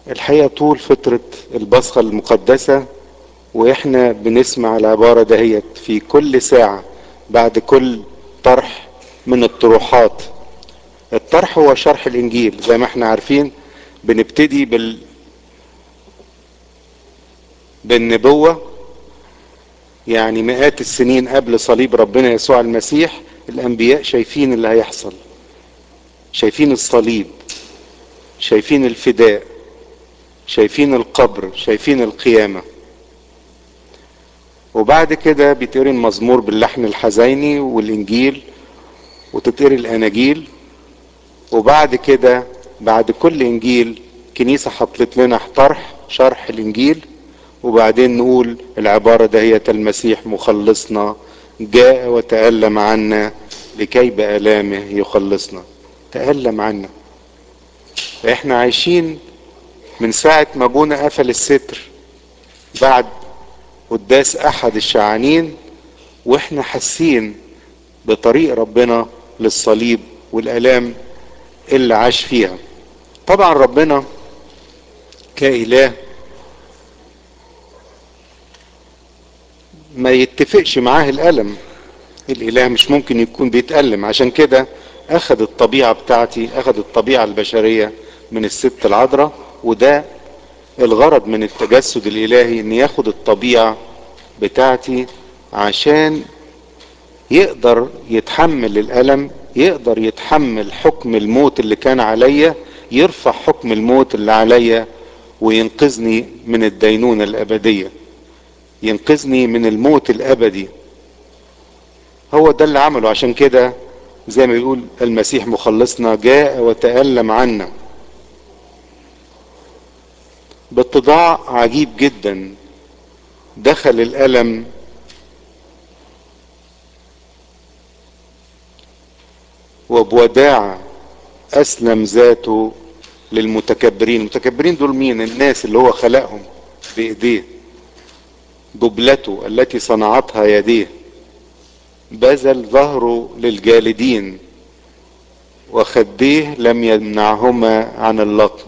الحقيقة طول فترة البصخة المقدسة واحنا بنسمع العبارة دهيت في كل ساعة بعد كل طرح من الطروحات الطرح هو شرح الانجيل زي ما احنا عارفين بنبتدي بال بالنبوة يعني مئات السنين قبل صليب ربنا يسوع المسيح الانبياء شايفين اللي هيحصل شايفين الصليب شايفين الفداء شايفين القبر شايفين القيامة وبعد كده بيتقري المزمور باللحن الحزيني والانجيل وتتقري الاناجيل وبعد كده بعد كل انجيل كنيسة حطت لنا طرح شرح الانجيل وبعدين نقول العبارة دهية المسيح مخلصنا جاء وتألم عنا لكي بآلامه يخلصنا تألم عنا احنا عايشين من ساعة ما ابونا قفل الستر بعد قداس احد الشعانين واحنا حاسين بطريق ربنا للصليب والالام اللي عاش فيها طبعا ربنا كاله ما يتفقش معاه الالم الاله مش ممكن يكون بيتألم عشان كده اخذ الطبيعة بتاعتي اخذ الطبيعة البشرية من الست العذراء وده الغرض من التجسد الالهي ان ياخد الطبيعة بتاعتي عشان يقدر يتحمل الالم يقدر يتحمل حكم الموت اللي كان عليا يرفع حكم الموت اللي عليا وينقذني من الدينونة الابدية ينقذني من الموت الابدي هو ده اللي عمله عشان كده زي ما بيقول المسيح مخلصنا جاء وتألم عنا باتضاع عجيب جدا دخل الألم وبوداع أسلم ذاته للمتكبرين المتكبرين دول مين الناس اللي هو خلقهم بإيديه جبلته التي صنعتها يديه بذل ظهره للجالدين وخديه لم يمنعهما عن اللطم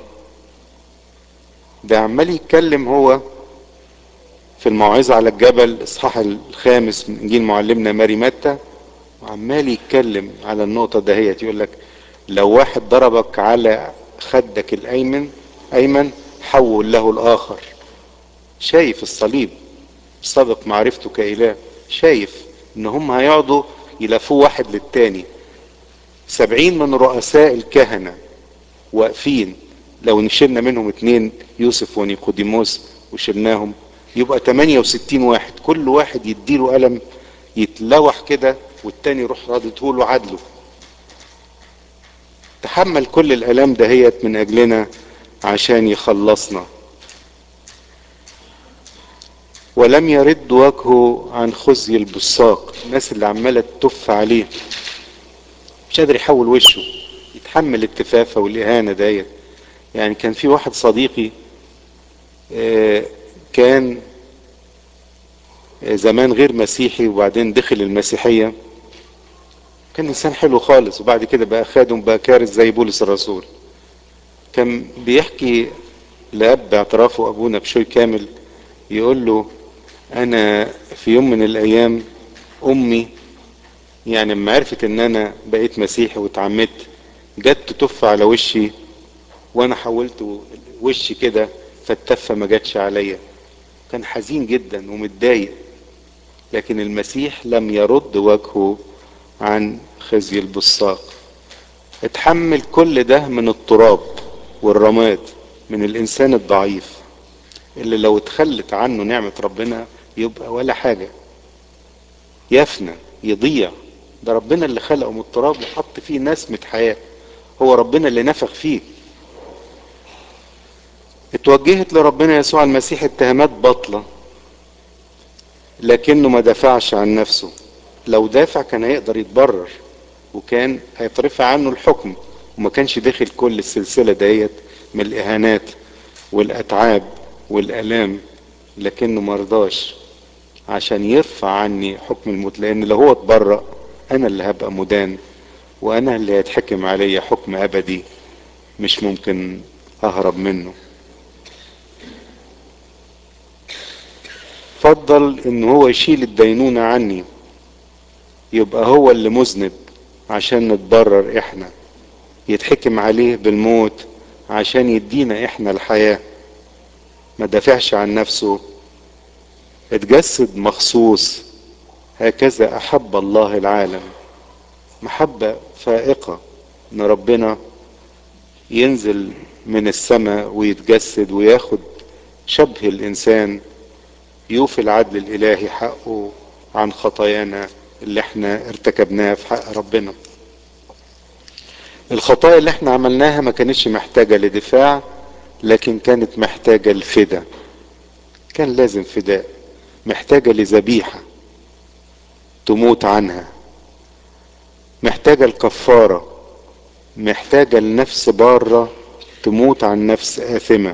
ده عمال يتكلم هو في الموعظة على الجبل اصحاح الخامس من انجيل معلمنا ماري متى وعمال يتكلم على النقطة دهيت يقول لك لو واحد ضربك على خدك الايمن ايمن حول له الاخر شايف الصليب سبق معرفته كاله شايف ان هم هيقعدوا يلفوا واحد للتاني سبعين من رؤساء الكهنة واقفين لو نشلنا منهم اتنين يوسف ونيقوديموس وشلناهم يبقى 68 واحد كل واحد يديله قلم يتلوح كده والتاني يروح رادته له عدله تحمل كل الالام دهيت من اجلنا عشان يخلصنا ولم يرد وجهه عن خزي البصاق الناس اللي عماله تف عليه مش قادر يحول وشه يتحمل التفافه والاهانه ديت يعني كان في واحد صديقي كان زمان غير مسيحي وبعدين دخل المسيحيه كان انسان حلو خالص وبعد كده بقى خادم بقى كارث زي بولس الرسول كان بيحكي لاب باعترافه ابونا بشوي كامل يقول له انا في يوم من الايام امي يعني لما عرفت ان انا بقيت مسيحي واتعمدت جت تتف على وشي وانا حولت وشي كده فالتفه ما جاتش عليا كان حزين جدا ومتضايق لكن المسيح لم يرد وجهه عن خزي البصاق اتحمل كل ده من التراب والرماد من الانسان الضعيف اللي لو اتخلت عنه نعمة ربنا يبقى ولا حاجة يفنى يضيع ده ربنا اللي خلقه من التراب وحط فيه نسمة حياة هو ربنا اللي نفخ فيه اتوجهت لربنا يسوع المسيح اتهامات باطلة لكنه ما دافعش عن نفسه لو دافع كان هيقدر يتبرر وكان هيترفع عنه الحكم وما كانش داخل كل السلسلة ديت من الإهانات والأتعاب والآلام لكنه مرضاش عشان يرفع عني حكم الموت لأن لو هو اتبرأ أنا اللي هبقى مدان وأنا اللي هيتحكم عليا حكم أبدي مش ممكن أهرب منه فضل ان هو يشيل الدينونة عني يبقى هو اللي مذنب عشان نتبرر احنا يتحكم عليه بالموت عشان يدينا احنا الحياة ما دافعش عن نفسه اتجسد مخصوص هكذا احب الله العالم محبة فائقة ان ربنا ينزل من السماء ويتجسد وياخد شبه الانسان يوفي العدل الالهي حقه عن خطايانا اللي احنا ارتكبناها في حق ربنا الخطايا اللي احنا عملناها ما كانتش محتاجة لدفاع لكن كانت محتاجة لفدا كان لازم فداء محتاجة لذبيحة تموت عنها محتاجة الكفارة محتاجة لنفس بارة تموت عن نفس آثمة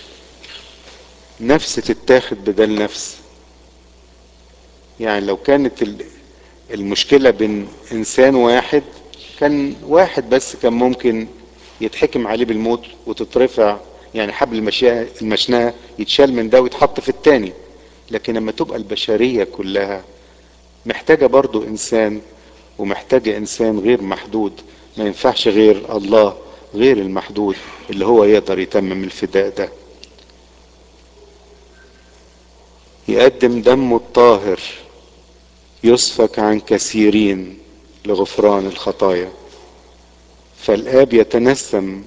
نفس تتاخد بدل نفس يعني لو كانت المشكلة بين إنسان واحد كان واحد بس كان ممكن يتحكم عليه بالموت وتترفع يعني حبل المشنقة يتشال من ده ويتحط في التاني لكن لما تبقى البشرية كلها محتاجة برضو إنسان ومحتاجة إنسان غير محدود ما ينفعش غير الله غير المحدود اللي هو يقدر يتمم الفداء ده يقدم دمه الطاهر يسفك عن كثيرين لغفران الخطايا فالآب يتنسم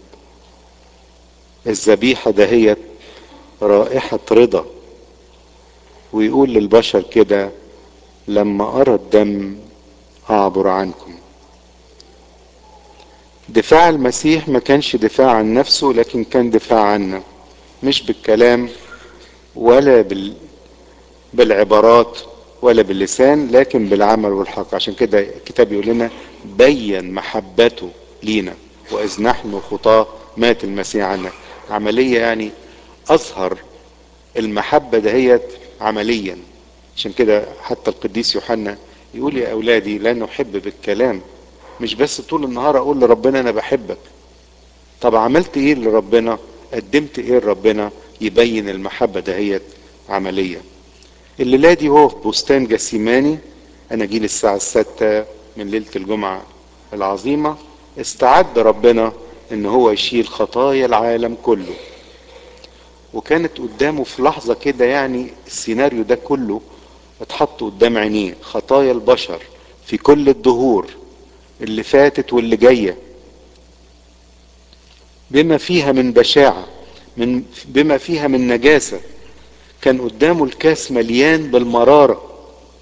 الذبيحة دهيت رائحة رضا ويقول للبشر كده لما أرى الدم أعبر عنكم دفاع المسيح ما كانش دفاع عن نفسه لكن كان دفاع عنا مش بالكلام ولا بال... بالعبارات ولا باللسان لكن بالعمل والحق عشان كده الكتاب يقول لنا بين محبته لينا وإذ نحن خطاة مات المسيح عنا عملية يعني أظهر المحبة دهيت عمليا عشان كده حتى القديس يوحنا يقول يا أولادي لا نحب بالكلام مش بس طول النهار أقول لربنا أنا بحبك طب عملت إيه لربنا قدمت إيه لربنا يبين المحبة دهيت عملية الليلة دي هو في بستان جسيماني أنا جيل الساعة الستة من ليلة الجمعة العظيمة استعد ربنا ان هو يشيل خطايا العالم كله وكانت قدامه في لحظة كده يعني السيناريو ده كله اتحط قدام عينيه خطايا البشر في كل الدهور اللي فاتت واللي جاية بما فيها من بشاعة من بما فيها من نجاسة كان قدامه الكاس مليان بالمرارة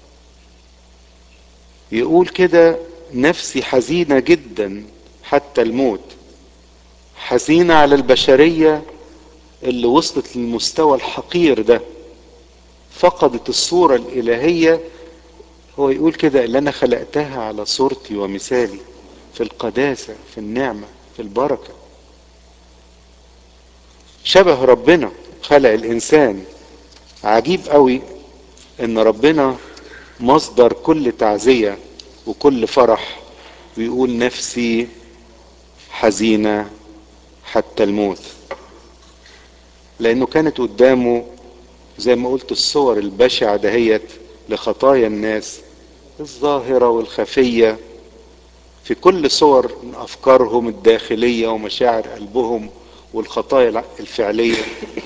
يقول كده نفسي حزينة جدا حتى الموت حزينة على البشرية اللي وصلت للمستوى الحقير ده فقدت الصورة الإلهية هو يقول كده اللي أنا خلقتها على صورتي ومثالي في القداسة في النعمة في البركة شبه ربنا خلق الإنسان عجيب قوي إن ربنا مصدر كل تعزية وكل فرح ويقول نفسي حزينة حتى الموت لأنه كانت قدامه زي ما قلت الصور البشعة دهيت لخطايا الناس الظاهرة والخفية في كل صور من أفكارهم الداخلية ومشاعر قلبهم والخطايا الفعلية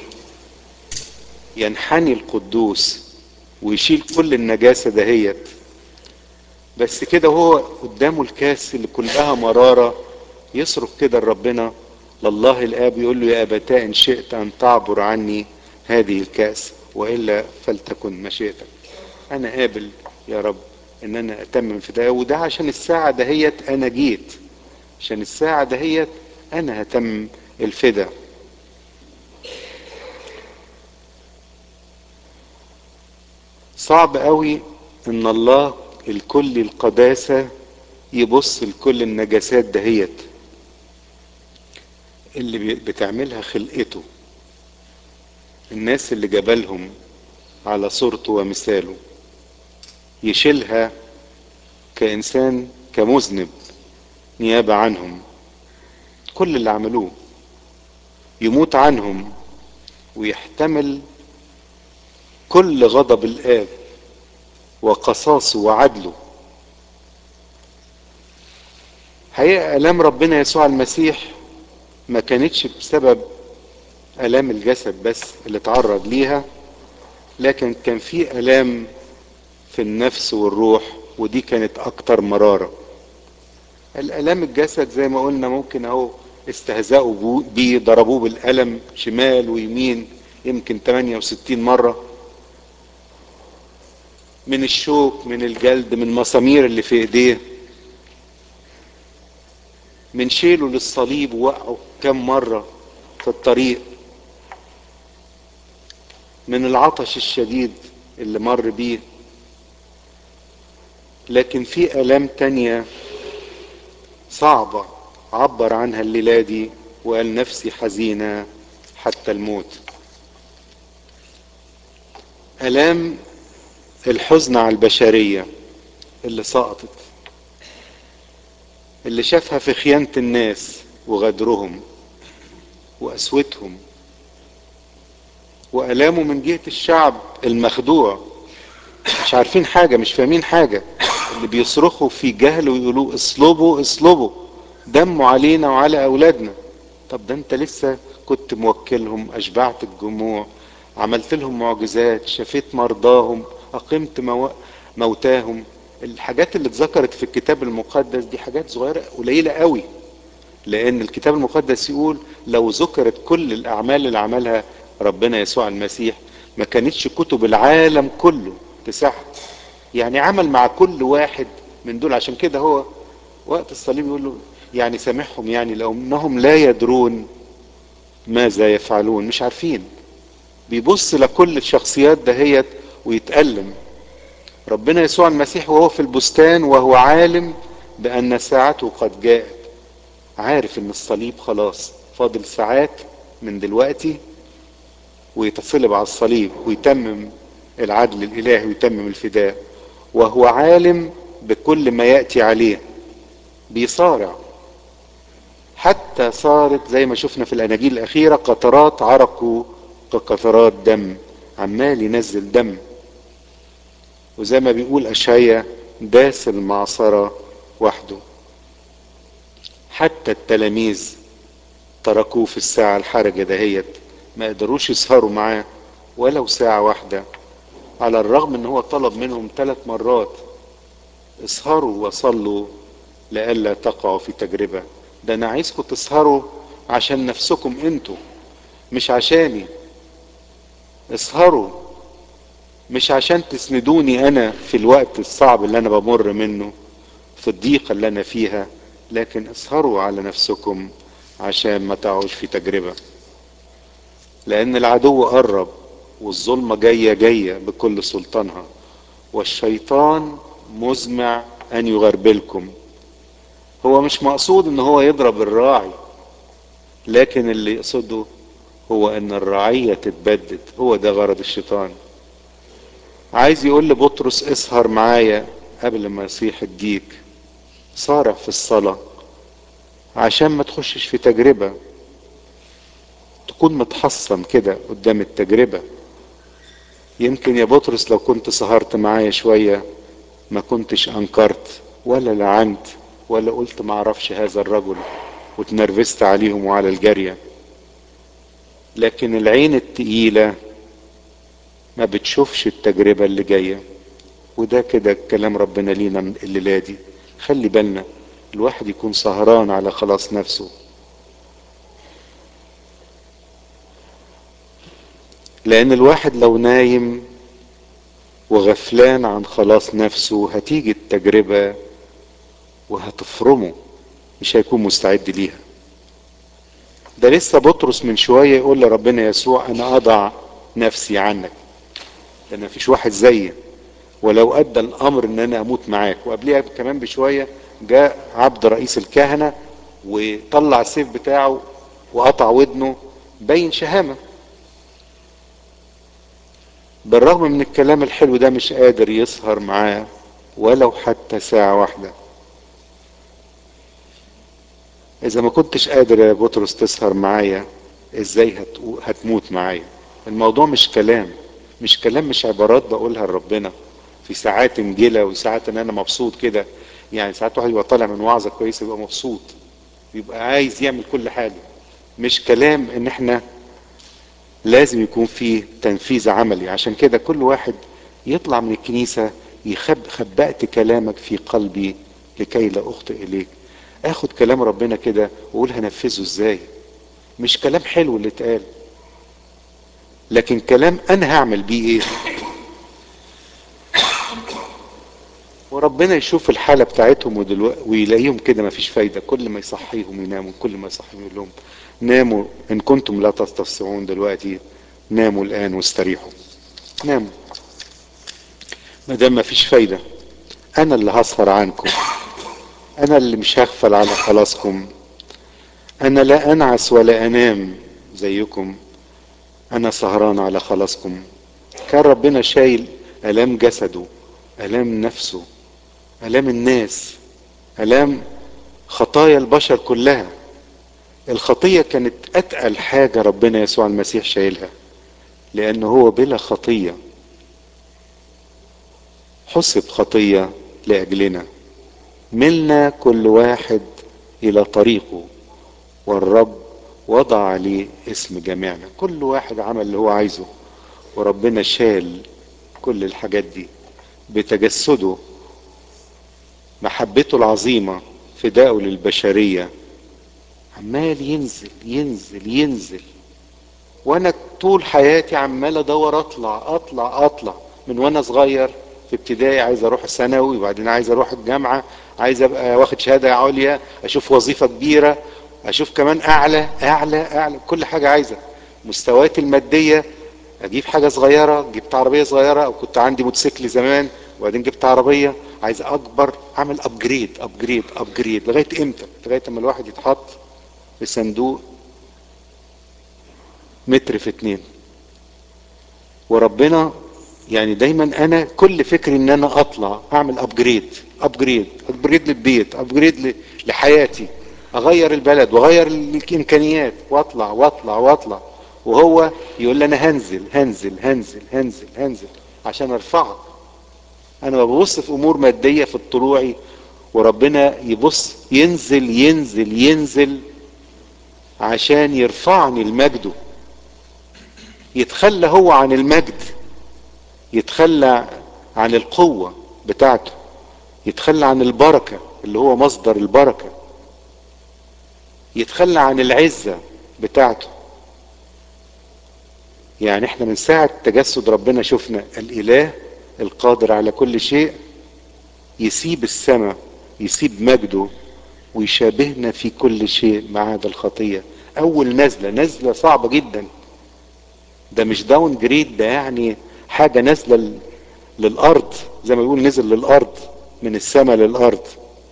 ينحني القدوس ويشيل كل النجاسة دهيت بس كده هو قدامه الكاس اللي كلها مرارة يصرخ كده لربنا لله الآب يقول له يا أبتاء إن شئت أن تعبر عني هذه الكأس وإلا فلتكن مشيئتك أنا قابل يا رب إن أنا أتمم في ده وده عشان الساعة دهيت أنا جيت عشان الساعة دهيت أنا هتمم الفدا صعب قوي ان الله الكل القداسة يبص لكل النجاسات دهيت اللي بتعملها خلقته الناس اللي جبلهم على صورته ومثاله يشيلها كإنسان كمذنب نيابة عنهم كل اللي عملوه يموت عنهم ويحتمل كل غضب الآب وقصاصه وعدله حقيقة آلام ربنا يسوع المسيح ما كانتش بسبب آلام الجسد بس اللي تعرض ليها لكن كان في آلام في النفس والروح ودي كانت أكتر مرارة الآلام الجسد زي ما قلنا ممكن أهو استهزأوا بيه ضربوه بالقلم شمال ويمين يمكن 68 مرة من الشوك من الجلد من مسامير اللي في ايديه من شيله للصليب ووقعه كم مرة في الطريق من العطش الشديد اللي مر بيه لكن في آلام تانية صعبة عبر عنها الليلة دي وقال نفسي حزينة حتى الموت آلام الحزن على البشرية اللي سقطت اللي شافها في خيانة الناس وغدرهم وقسوتهم وألامه من جهة الشعب المخدوع مش عارفين حاجة مش فاهمين حاجة اللي بيصرخوا في جهل ويقولوا اصلبوا اصلبوا دموا علينا وعلى أولادنا طب ده انت لسه كنت موكلهم أشبعت الجموع عملت لهم معجزات شفيت مرضاهم أقمت مو... موتاهم الحاجات اللي اتذكرت في الكتاب المقدس دي حاجات صغيرة قليلة قوي لأن الكتاب المقدس يقول لو ذكرت كل الأعمال اللي عملها ربنا يسوع المسيح ما كانتش كتب العالم كله تسعها يعني عمل مع كل واحد من دول عشان كده هو وقت الصليب يقول له يعني سامحهم يعني لو انهم لا يدرون ماذا يفعلون مش عارفين بيبص لكل الشخصيات دهيت ويتألم ربنا يسوع المسيح وهو في البستان وهو عالم بأن ساعته قد جاءت عارف ان الصليب خلاص فاضل ساعات من دلوقتي ويتصلب على الصليب ويتمم العدل الالهي ويتمم الفداء وهو عالم بكل ما ياتي عليه بيصارع حتى صارت زي ما شفنا في الاناجيل الاخيره قطرات عرقه كقطرات دم عمال ينزل دم وزي ما بيقول اشعيا داس المعصره وحده حتى التلاميذ تركوه في الساعه الحرجه دهيت ما قدروش يسهروا معاه ولو ساعه واحده على الرغم ان هو طلب منهم ثلاث مرات اسهروا وصلوا لئلا تقعوا في تجربه ده انا عايزكم تسهروا عشان نفسكم انتوا مش عشاني اسهروا مش عشان تسندوني انا في الوقت الصعب اللي انا بمر منه في الضيقه اللي انا فيها لكن اسهروا على نفسكم عشان ما تقعوش في تجربه لان العدو قرب والظلمة جاية جاية بكل سلطانها والشيطان مزمع ان يغربلكم هو مش مقصود ان هو يضرب الراعي لكن اللي يقصده هو ان الرعية تتبدد هو ده غرض الشيطان عايز يقول لبطرس اسهر معايا قبل ما يصيح الديك صارع في الصلاة عشان ما تخشش في تجربة تكون متحصن كده قدام التجربة يمكن يا بطرس لو كنت سهرت معايا شوية ما كنتش انكرت ولا لعنت ولا قلت ما اعرفش هذا الرجل وتنرفزت عليهم وعلى الجارية لكن العين التقيلة ما بتشوفش التجربة اللي جاية وده كده كلام ربنا لينا الليلة دي خلي بالنا الواحد يكون سهران على خلاص نفسه لان الواحد لو نايم وغفلان عن خلاص نفسه هتيجي التجربة وهتفرمه مش هيكون مستعد ليها ده لسه بطرس من شوية يقول لربنا يسوع انا اضع نفسي عنك ده انا مفيش واحد زيي ولو ادى الامر ان انا اموت معاك وقبلها كمان بشوية جاء عبد رئيس الكهنة وطلع السيف بتاعه وقطع ودنه بين شهامه بالرغم من الكلام الحلو ده مش قادر يسهر معاه ولو حتى ساعة واحدة إذا ما كنتش قادر يا بطرس تسهر معايا إزاي هتموت معايا الموضوع مش كلام مش كلام مش عبارات بقولها لربنا في ساعات انجلة وساعات ان انا مبسوط كده يعني ساعات واحد يبقى طالع من وعظة كويسة يبقى مبسوط يبقى عايز يعمل كل حاجة مش كلام ان احنا لازم يكون فيه تنفيذ عملي عشان كده كل واحد يطلع من الكنيسة يخب خبأت كلامك في قلبي لكي لا اخطئ اليك اخد كلام ربنا كده واقول هنفذه ازاي مش كلام حلو اللي اتقال لكن كلام انا هعمل بيه ايه وربنا يشوف الحالة بتاعتهم ودلوقتي ويلاقيهم كده مفيش فايدة كل ما يصحيهم يناموا كل ما يصحيهم يقول لهم ناموا ان كنتم لا تستفسعون دلوقتي ناموا الان واستريحوا ناموا ما دام مفيش فايدة انا اللي هسهر عنكم انا اللي مش هغفل على خلاصكم انا لا انعس ولا انام زيكم انا سهران على خلاصكم كان ربنا شايل الام جسده الام نفسه الام الناس الام خطايا البشر كلها الخطيه كانت اتقل حاجه ربنا يسوع المسيح شايلها لانه هو بلا خطيه حسب خطيه لاجلنا ملنا كل واحد الى طريقه والرب وضع عليه اسم جميعنا كل واحد عمل اللي هو عايزه وربنا شال كل الحاجات دي بتجسده محبته العظيمة فداءه للبشرية عمال ينزل ينزل ينزل وانا طول حياتي عمال ادور اطلع اطلع اطلع من وانا صغير في ابتدائي عايز اروح الثانوي وبعدين عايز اروح الجامعة عايز ابقى واخد شهادة عليا اشوف وظيفة كبيرة اشوف كمان اعلى اعلى اعلى كل حاجة عايزة مستوياتي المادية اجيب حاجة صغيرة جبت عربية صغيرة او كنت عندي موتوسيكل زمان وبعدين جبت عربية عايز اكبر اعمل ابجريد ابجريد ابجريد لغاية امتى لغاية اما الواحد يتحط في صندوق متر في اتنين وربنا يعني دايما انا كل فكري ان انا اطلع اعمل ابجريد ابجريد ابجريد للبيت ابجريد لحياتي اغير البلد واغير الامكانيات واطلع واطلع واطلع وهو يقول لي انا هنزل هنزل هنزل هنزل هنزل عشان ارفعك انا ببص في امور ماديه في طلوعي وربنا يبص ينزل ينزل ينزل عشان يرفعني لمجده يتخلى هو عن المجد يتخلى عن القوه بتاعته يتخلى عن البركه اللي هو مصدر البركه يتخلى عن العزه بتاعته يعني احنا من ساعة تجسد ربنا شفنا الاله القادر على كل شيء يسيب السماء يسيب مجده ويشابهنا في كل شيء ما عدا الخطية اول نزلة نزلة صعبة جدا ده مش داون جريد ده يعني حاجة نازلة للارض زي ما بيقول نزل للارض من السماء للارض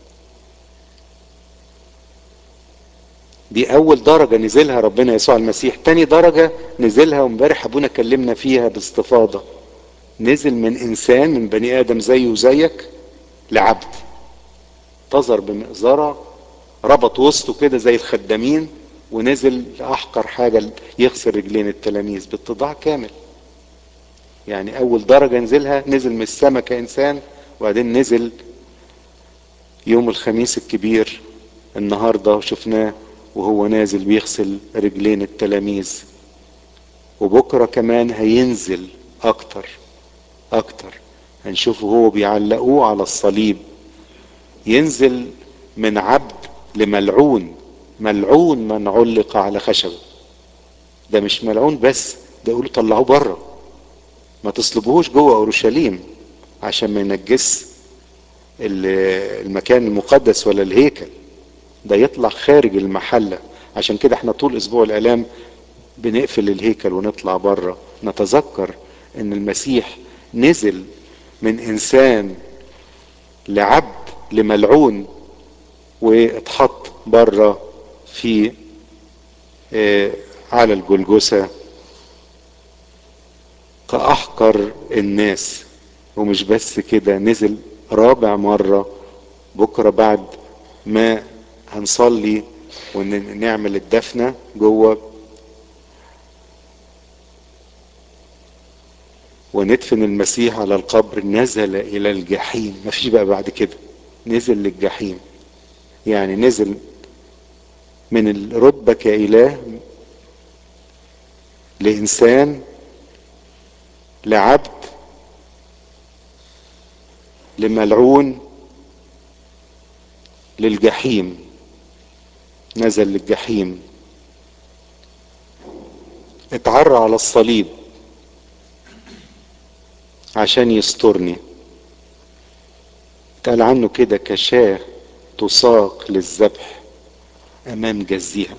دي اول درجة نزلها ربنا يسوع المسيح تاني درجة نزلها وامبارح ابونا كلمنا فيها باستفاضة نزل من انسان من بني ادم زيه وزيك لعبد انتظر بمئزرة ربط وسطه كده زي الخدامين ونزل لاحقر حاجة يغسل رجلين التلاميذ باتضاع كامل يعني اول درجة نزلها نزل من السماء كانسان وبعدين نزل يوم الخميس الكبير النهاردة شفناه وهو نازل بيغسل رجلين التلاميذ وبكرة كمان هينزل اكتر اكتر هنشوفه هو بيعلقوه على الصليب ينزل من عبد لملعون ملعون من علق على خشبه ده مش ملعون بس ده يقولوا طلعوه بره ما تصلبوهوش جوه اورشليم عشان ما ينجس المكان المقدس ولا الهيكل ده يطلع خارج المحله عشان كده احنا طول اسبوع الالام بنقفل الهيكل ونطلع بره نتذكر ان المسيح نزل من انسان لعبد لملعون واتحط بره في اه على الجلجسة كأحقر الناس ومش بس كده نزل رابع مرة بكرة بعد ما هنصلي ونعمل الدفنة جوه وندفن المسيح على القبر نزل الى الجحيم مفيش بقى بعد كده نزل للجحيم يعني نزل من الرتبة كإله لإنسان لعبد لملعون للجحيم نزل للجحيم اتعرى على الصليب عشان يسترني قال عنه كده كشاه تساق للذبح امام جزيها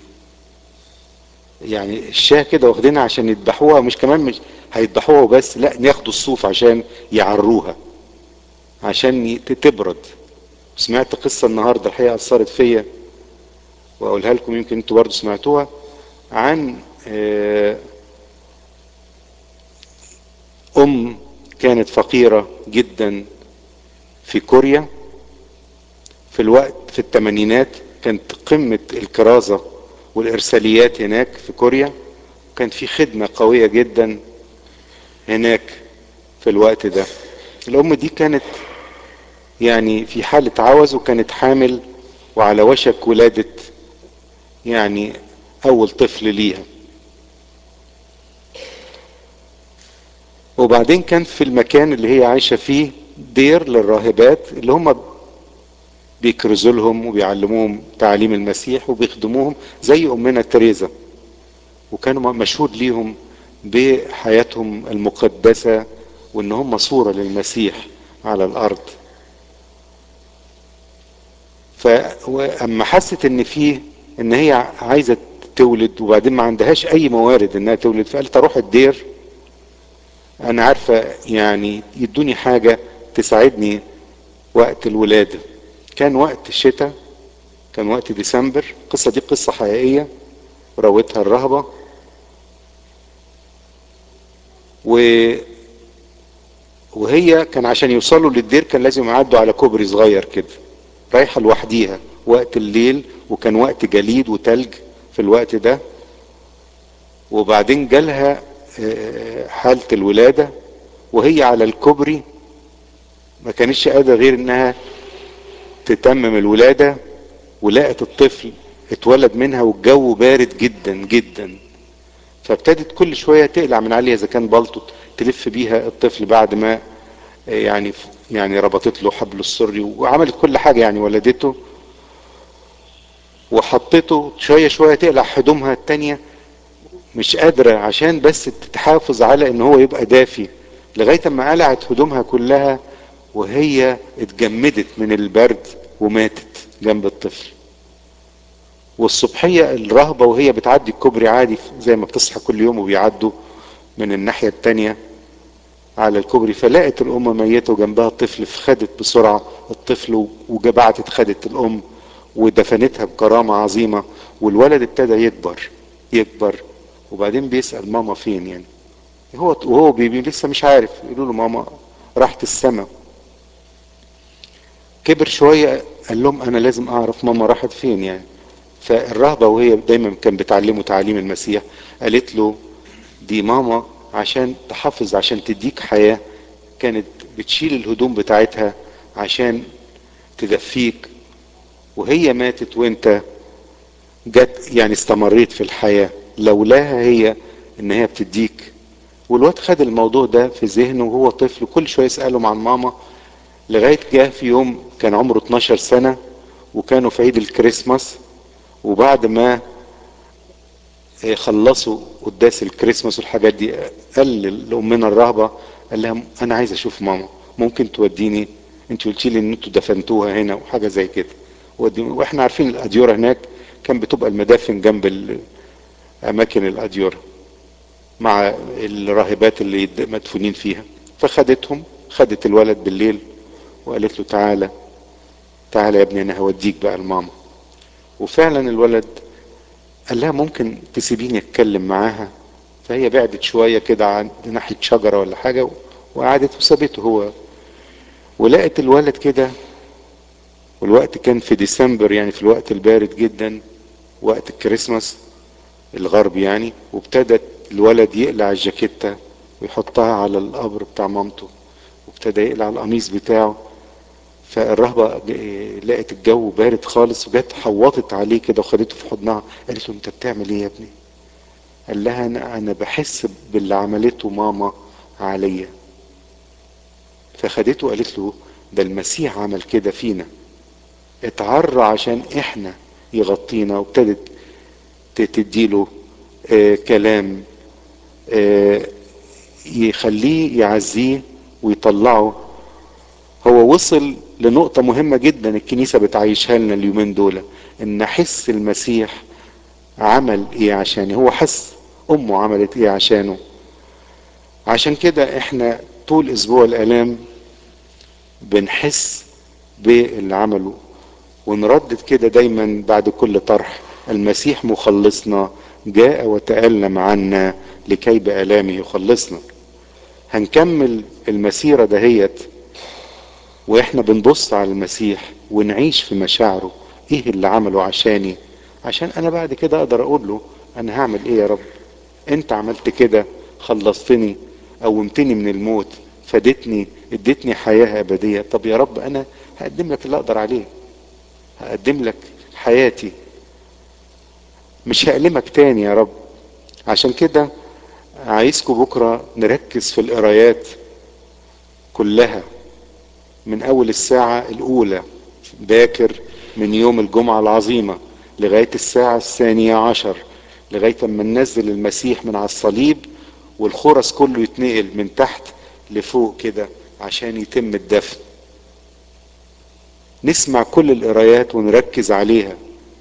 يعني الشاه كده واخدينها عشان يذبحوها مش كمان مش هيذبحوها وبس لا ياخدوا الصوف عشان يعروها عشان تبرد سمعت قصة النهاردة الحقيقة أثرت فيا وأقولها لكم يمكن أنتوا برضو سمعتوها عن أم كانت فقيرة جدا في كوريا في الوقت في الثمانينات كانت قمة الكرازة والإرساليات هناك في كوريا كان في خدمة قوية جدا هناك في الوقت ده الأم دي كانت يعني في حالة عوز وكانت حامل وعلى وشك ولادة يعني أول طفل ليها وبعدين كان في المكان اللي هي عايشة فيه دير للراهبات اللي هم بيكرزوا لهم وبيعلموهم تعاليم المسيح وبيخدموهم زي أمنا تريزا وكانوا مشهود ليهم بحياتهم المقدسة وإن هم صورة للمسيح على الأرض فأما حست إن فيه إن هي عايزة تولد وبعدين ما عندهاش أي موارد إنها تولد فقالت أروح الدير انا عارفة يعني يدوني حاجة تساعدني وقت الولادة كان وقت الشتاء كان وقت ديسمبر القصة دي قصة حقيقية روتها الرهبة و وهي كان عشان يوصلوا للدير كان لازم يعدوا على كوبري صغير كده رايحة لوحديها وقت الليل وكان وقت جليد وتلج في الوقت ده وبعدين جالها حالة الولادة وهي على الكوبري ما كانتش قادرة غير انها تتمم الولادة ولقت الطفل اتولد منها والجو بارد جدا جدا فابتدت كل شوية تقلع من عليها اذا كان بلطو تلف بيها الطفل بعد ما يعني يعني ربطت له حبل السري وعملت كل حاجة يعني ولدته وحطته شوية شوية تقلع هدومها التانية مش قادرة عشان بس تتحافظ على ان هو يبقى دافي لغاية ما قلعت هدومها كلها وهي اتجمدت من البرد وماتت جنب الطفل والصبحية الرهبة وهي بتعدي الكوبري عادي زي ما بتصحى كل يوم وبيعدوا من الناحية التانية على الكوبري فلقت الأم ميتة وجنبها الطفل فخدت بسرعة الطفل وجبعتت خدت الأم ودفنتها بكرامة عظيمة والولد ابتدى يكبر يكبر وبعدين بيسأل ماما فين يعني هو وهو بيبي لسه مش عارف يقولوا له ماما راحت السما كبر شوية قال لهم انا لازم اعرف ماما راحت فين يعني فالرهبة وهي دايما كان بتعلمه تعليم المسيح قالت له دي ماما عشان تحافظ عشان تديك حياة كانت بتشيل الهدوم بتاعتها عشان تدفيك وهي ماتت وانت جت يعني استمريت في الحياة لولاها هي ان هي بتديك والواد خد الموضوع ده في ذهنه وهو طفل كل شوية يسأله عن ماما لغاية جه في يوم كان عمره 12 سنة وكانوا في عيد الكريسماس وبعد ما خلصوا قداس الكريسماس والحاجات دي قال لأمنا الرهبة قال لها أنا عايز أشوف ماما ممكن توديني أنت قلتي لي إن أنتوا دفنتوها هنا وحاجة زي كده وإحنا عارفين الأديرة هناك كان بتبقى المدافن جنب أماكن الأديرة مع الراهبات اللي مدفونين فيها فخدتهم خدت الولد بالليل وقالت له تعالى تعالى يا ابني انا هوديك بقى لماما وفعلا الولد قال لها ممكن تسيبيني اتكلم معاها فهي بعدت شويه كده عن ناحيه شجره ولا حاجه وقعدت وسابته هو ولقت الولد كده والوقت كان في ديسمبر يعني في الوقت البارد جدا وقت الكريسماس الغرب يعني وابتدت الولد يقلع الجاكيتة ويحطها على القبر بتاع مامته وابتدى يقلع القميص بتاعه فالرهبة لقت الجو بارد خالص وجت حوطت عليه كده وخدته في حضنها قالت له انت بتعمل ايه يا ابني قال لها انا انا بحس باللي عملته ماما عليا فخدته وقالت له ده المسيح عمل كده فينا اتعرى عشان احنا يغطينا وابتدت تديله آه كلام آه يخليه يعزيه ويطلعه هو وصل لنقطة مهمة جدا الكنيسة بتعيشها لنا اليومين دول ان حس المسيح عمل ايه عشاني هو حس امه عملت ايه عشانه عشان كده احنا طول اسبوع الالام بنحس باللي عمله ونردد كده دايما بعد كل طرح المسيح مخلصنا جاء وتألم عنا لكي بآلامه يخلصنا هنكمل المسيرة دهيت واحنا بنبص على المسيح ونعيش في مشاعره ايه اللي عمله عشاني عشان انا بعد كده اقدر اقول له انا هعمل ايه يا رب انت عملت كده خلصتني قومتني من الموت فادتني اديتني حياة ابدية طب يا رب انا هقدم لك اللي اقدر عليه هقدم لك حياتي مش هألمك تاني يا رب عشان كده عايزكم بكرة نركز في القرايات كلها من اول الساعة الاولى باكر من يوم الجمعة العظيمة لغاية الساعة الثانية عشر لغاية ما ننزل المسيح من على الصليب والخرس كله يتنقل من تحت لفوق كده عشان يتم الدفن نسمع كل القرايات ونركز عليها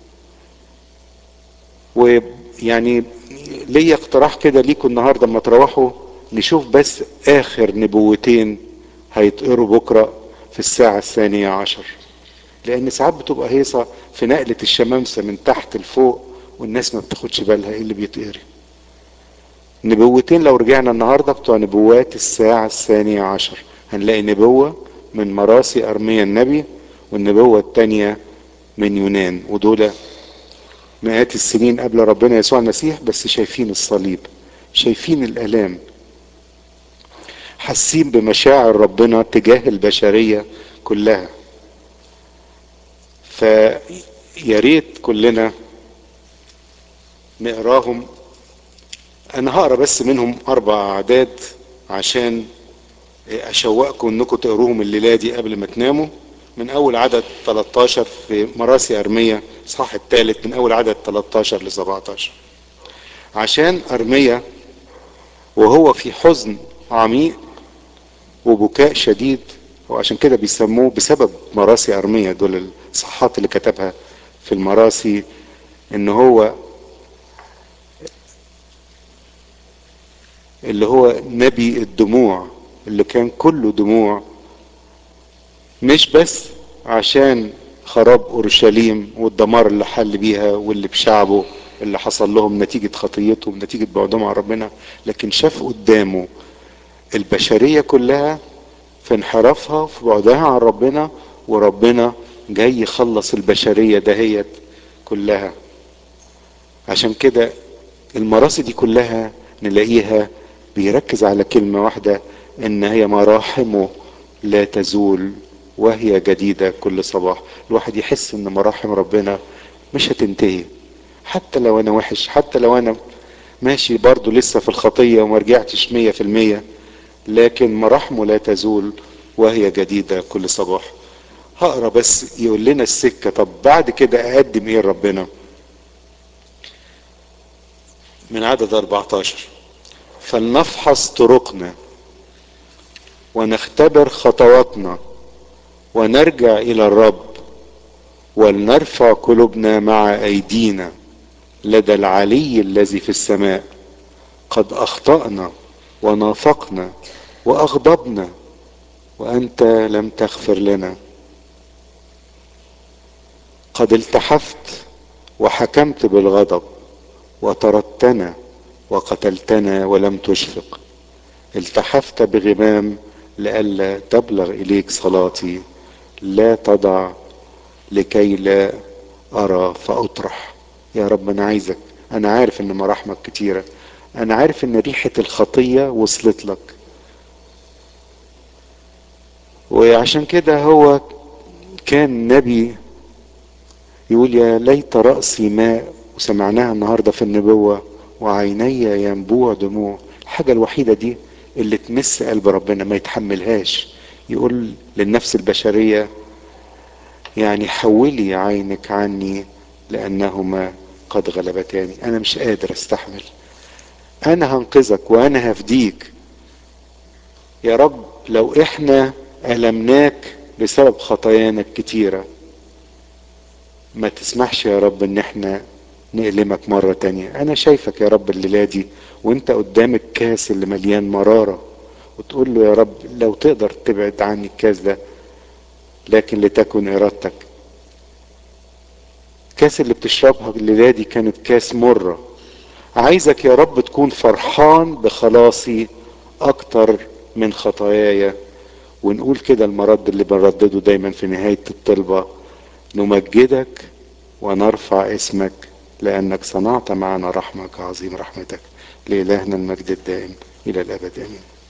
ويعني ليا اقتراح كده ليكم النهارده اما تروحوا نشوف بس اخر نبوتين هيتقروا بكره في الساعة الثانية عشر لأن ساعات بتبقى هيصة في نقلة الشمامسة من تحت لفوق والناس ما بتاخدش بالها ايه اللي بيتقري نبوتين لو رجعنا النهاردة بتوع نبوات الساعة الثانية عشر هنلاقي نبوة من مراسي أرميا النبي والنبوة التانية من يونان ودول مئات السنين قبل ربنا يسوع المسيح بس شايفين الصليب شايفين الآلام حاسين بمشاعر ربنا تجاه البشرية كلها فيا ريت كلنا نقراهم انا هقرا بس منهم اربع اعداد عشان اشوقكم انكم تقروهم الليله دي قبل ما تناموا من اول عدد 13 في مراسي ارميا اصحاح الثالث من اول عدد 13 ل 17 عشان ارميا وهو في حزن عميق وبكاء شديد وعشان كده بيسموه بسبب مراسي ارميا دول الصحات اللي كتبها في المراسي ان هو اللي هو نبي الدموع اللي كان كله دموع مش بس عشان خراب اورشليم والدمار اللي حل بيها واللي بشعبه اللي حصل لهم نتيجة خطيتهم نتيجة بعدهم عن ربنا لكن شاف قدامه البشرية كلها في انحرافها في بعدها عن ربنا وربنا جاي يخلص البشرية دهيت كلها عشان كده المراسي دي كلها نلاقيها بيركز على كلمة واحدة ان هي مراحمه لا تزول وهي جديدة كل صباح الواحد يحس ان مراحم ربنا مش هتنتهي حتى لو انا وحش حتى لو انا ماشي برضو لسه في الخطية وما رجعتش مية في المية لكن مراحمه لا تزول وهي جديدة كل صباح هقرا بس يقول لنا السكة طب بعد كده اقدم ايه لربنا من عدد 14 فلنفحص طرقنا ونختبر خطواتنا ونرجع الى الرب ولنرفع قلوبنا مع ايدينا لدى العلي الذي في السماء قد اخطانا ونافقنا واغضبنا وانت لم تغفر لنا قد التحفت وحكمت بالغضب وطردتنا وقتلتنا ولم تشفق التحفت بغمام لئلا تبلغ اليك صلاتي لا تضع لكي لا ارى فاطرح يا رب انا عايزك انا عارف ان مراحمك كتيرة انا عارف ان ريحة الخطية وصلت لك وعشان كده هو كان نبي يقول يا ليت رأسي ماء وسمعناها النهاردة في النبوة وعيني ينبوع دموع الحاجة الوحيدة دي اللي تمس قلب ربنا ما يتحملهاش يقول للنفس البشرية يعني حولي عينك عني لأنهما قد غلبتاني أنا مش قادر أستحمل أنا هنقذك وأنا هفديك يا رب لو إحنا ألمناك بسبب خطايانا الكتيرة ما تسمحش يا رب ان احنا نألمك مرة تانية انا شايفك يا رب الليلة دي وانت قدام الكاس اللي مليان مرارة وتقول له يا رب لو تقدر تبعد عني الكاس ده لكن لتكن ارادتك الكاس اللي بتشربها الليلة دي كانت كاس مرة عايزك يا رب تكون فرحان بخلاصي اكتر من خطاياي ونقول كده المرد اللي بنردده دايما في نهاية الطلبة نمجدك ونرفع اسمك لأنك صنعت معنا رحمة كعظيم رحمتك لإلهنا المجد الدائم إلى الأبد آمين